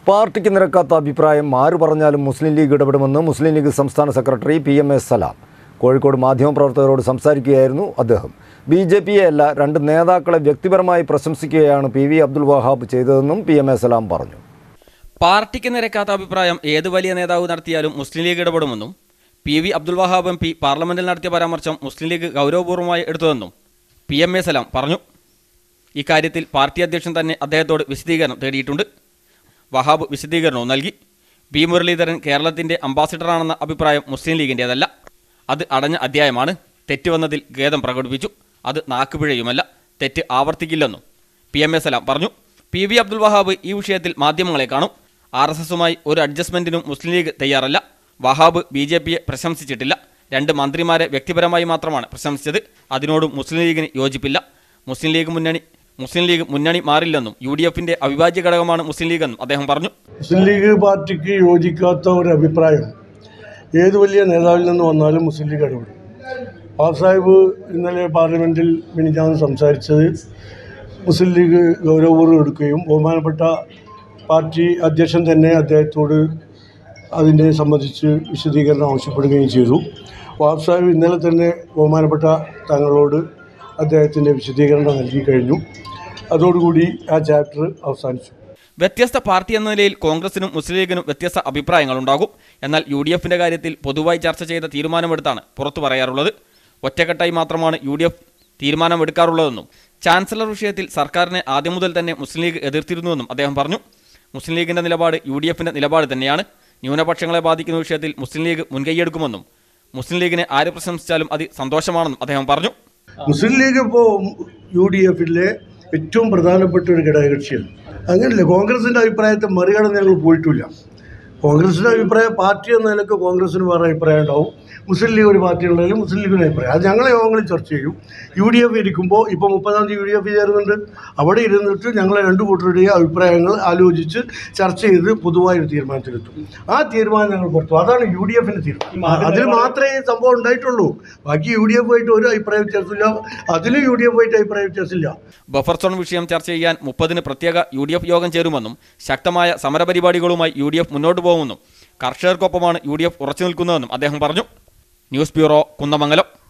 പാർട്ടിക്ക് നിരക്കാത്ത അഭിപ്രായം ആര് പറഞ്ഞാലും മുസ്ലിം ലീഗ് ഇടപെടുമെന്ന് മുസ്ലിം ലീഗ് സംസ്ഥാന secretary P M S Salam Kozhikode മാധ്യമപ്രവർത്തകരോട് സംസാരിക്കുകയായിരുന്നു അദ്ദേഹം ബി ജെ പിയെ അല്ല രണ്ട് നേതാക്കളെ വ്യക്തിപരമായി പ്രശംസിക്കുകയാണ് പി വി അബ്ദുൽ വഹാബ് ചെയ്തതെന്നും പി എം എ സലാം പറഞ്ഞു പാർട്ടിക്ക് നിരക്കാത്ത അഭിപ്രായം ഏത് വലിയ നേതാവ് നടത്തിയാലും മുസ്ലിം ലീഗ് ഇടപെടുമെന്നും P V Abdul Wahab M P പാർലമെന്റിൽ നടത്തിയ പരാമർശം മുസ്ലിം ലീഗ് ഗൗരവപൂർവ്വമായി എടുത്തതെന്നും പി എം എ സലാം പറഞ്ഞു ഇക്കാര്യത്തിൽ പാർട്ടി അധ്യക്ഷൻ തന്നെ അദ്ദേഹത്തോട് വിശദീകരണം തേടിയിട്ടുണ്ട് വഹാബ് വിശദീകരണവും നൽകി പി മുരളീധരൻ കേരളത്തിന്റെ അംബാസിഡറാണെന്ന അഭിപ്രായം മുസ്ലിം ലീഗിൻ്റേതല്ല അത് അടഞ്ഞ അധ്യായമാണ് തെറ്റ് വന്നതിൽ ഖേദം പ്രകടിപ്പിച്ചു അത് നാക്കുപിഴയുമല്ല തെറ്റ് ആവർത്തിക്കില്ലെന്നും പി എം എ സലാം പറഞ്ഞു പി വി അബ്ദുൽ വഹാബ് ഈ വിഷയത്തിൽ മാധ്യമങ്ങളെ കാണും ആർ എസ് എസുമായി ഒരു അഡ്ജസ്റ്റ്മെന്റിനും മുസ്ലിം ലീഗ് തയ്യാറല്ല വഹാബ് ബി ജെ പിയെ പ്രശംസിച്ചിട്ടില്ല രണ്ട് മന്ത്രിമാരെ വ്യക്തിപരമായി മാത്രമാണ് പ്രശംസിച്ചത് അതിനോടും മുസ്ലിം ലീഗിന് യോജിപ്പില്ല മുസ്ലിം ലീഗ് മുന്നണി മുസ്ലിം ലീഗ് മുന്നണി മാറില്ലെന്നും യു ഡി എഫിന്റെ അവിഭാജ്യ ഘടകമാണ് മുസ്ലിം ലീഗ് എന്നും അദ്ദേഹം പറഞ്ഞു മുസ്ലിം ലീഗ് പാർട്ടിക്ക് യോജിക്കാത്ത ഒരു അഭിപ്രായം ഏത് വലിയ നേതാവിൽ നിന്ന് വന്നാലും മുസ്ലിം ലീഗ് ഇടപെടും ബാബ് സാഹിബ് ഇന്നലെ പാർലമെൻറ്റിൽ മിനിഞ്ഞാന്ന് സംസാരിച്ചത് മുസ്ലിം ലീഗ് ഗൗരവപൂർവ്വം എടുക്കുകയും ബഹുമാനപ്പെട്ട പാർട്ടി അധ്യക്ഷൻ തന്നെ അദ്ദേഹത്തോട് അതിനെ സംബന്ധിച്ച് വിശദീകരണം ആവശ്യപ്പെടുകയും ചെയ്തു വാബ് സാഹിബ് ഇന്നലെ തന്നെ ബഹുമാനപ്പെട്ട തങ്ങളോട് അദ്ദേഹത്തിൻ്റെ വിശദീകരണം നൽകി കഴിഞ്ഞു അതോടുകൂടി ആ ചാപ്റ്റർ അവസാനിച്ചു വ്യത്യസ്ത പാർട്ടി എന്ന നിലയിൽ കോൺഗ്രസിനും മുസ്ലിം ലീഗിനും വ്യത്യസ്ത അഭിപ്രായങ്ങളുണ്ടാകും എന്നാൽ യു ഡി എഫിന്റെ കാര്യത്തിൽ പൊതുവായി ചർച്ച ചെയ്ത തീരുമാനമെടുത്താണ് പുറത്തു പറയാറുള്ളത് ഒറ്റക്കെട്ടായി മാത്രമാണ് യു ഡി എഫ് തീരുമാനമെടുക്കാറുള്ളതെന്നും ചാൻസലർ വിഷയത്തിൽ സർക്കാരിനെ ആദ്യം മുതൽ തന്നെ മുസ്ലിം ലീഗ് എതിർത്തിരുന്നുവെന്നും അദ്ദേഹം പറഞ്ഞു മുസ്ലിം ലീഗിന്റെ നിലപാട് യു ഡി എഫിന്റെ നിലപാട് തന്നെയാണ് ന്യൂനപക്ഷങ്ങളെ ബാധിക്കുന്ന വിഷയത്തിൽ മുസ്ലിം ലീഗ് മുൻകൈയെടുക്കുമെന്നും മുസ്ലിം ലീഗിനെ ആര് പ്രശംസിച്ചാലും അത് സന്തോഷമാണെന്നും അദ്ദേഹം പറഞ്ഞു മുസ്ലിം ലീഗ് ഇപ്പോൾ യു ഡി എഫിലെ ഏറ്റവും പ്രധാനപ്പെട്ട ഒരു ഘടകകക്ഷിയാണ് അങ്ങനെയല്ല കോൺഗ്രസിൻ്റെ അഭിപ്രായത്തെ മറികടന്ന് ഞങ്ങൾ പോയിട്ടില്ല കോൺഗ്രസിൻ്റെ അഭിപ്രായം പാർട്ടി എന്ന നിലക്ക് കോൺഗ്രസിന് വേറെ അഭിപ്രായം ഉണ്ടാവും മുസ്ലിം ലീഗ് ഒരു പാർട്ടി ഉണ്ടെങ്കിലും മുസ്ലിം ലീഗിന് അഭിപ്രായം അത് ഞങ്ങളെ യോഗങ്ങളിൽ ചർച്ച ചെയ്യും യു ഡി എഫ് ഇരിക്കുമ്പോൾ ഇപ്പോൾ മുപ്പതാം തീയതി യു ഡി എഫ് ചേരുന്നുണ്ട് അവിടെ ഇരുന്നിട്ട് ഞങ്ങളെ രണ്ട് കൂട്ടരുടെയും അഭിപ്രായങ്ങൾ ആലോചിച്ച് ചർച്ച ചെയ്ത് പൊതുവായൊരു തീരുമാനത്തിലെത്തും ആ തീരുമാനം ഞങ്ങൾ പുറത്തു അതാണ് യു ഡി എഫിൻ്റെ തീരുമാനം അതിൽ മാത്രമേ ഈ സംഭവം ഉണ്ടായിട്ടുള്ളൂ ബാക്കി യു ഡി എഫ് ആയിട്ട് ഒരു അഭിപ്രായ വ്യത്യാസമില്ല അതിലും യു ഡി എഫ് ആയിട്ട് അഭിപ്രായ വ്യത്യാസമില്ല ബഫർ സോൺ വിഷയം ചർച്ച ചെയ്യാൻ മുപ്പതിന് പ്രത്യേക യു ഡി എഫ് യോഗം ചേരുമെന്നും ശക്തമായ സമരപരിപാടികളുമായി യു ഡി എഫ് മുന്നോട്ട് പോകുമെന്നും കർഷകർക്കൊപ്പമാണ് യു ഡി എഫ് ഉറച്ചു നിൽക്കുന്നതെന്നും അദ്ദേഹം പറഞ്ഞു ന്യൂസ് ബ്യൂറോ കുന്നമംഗലം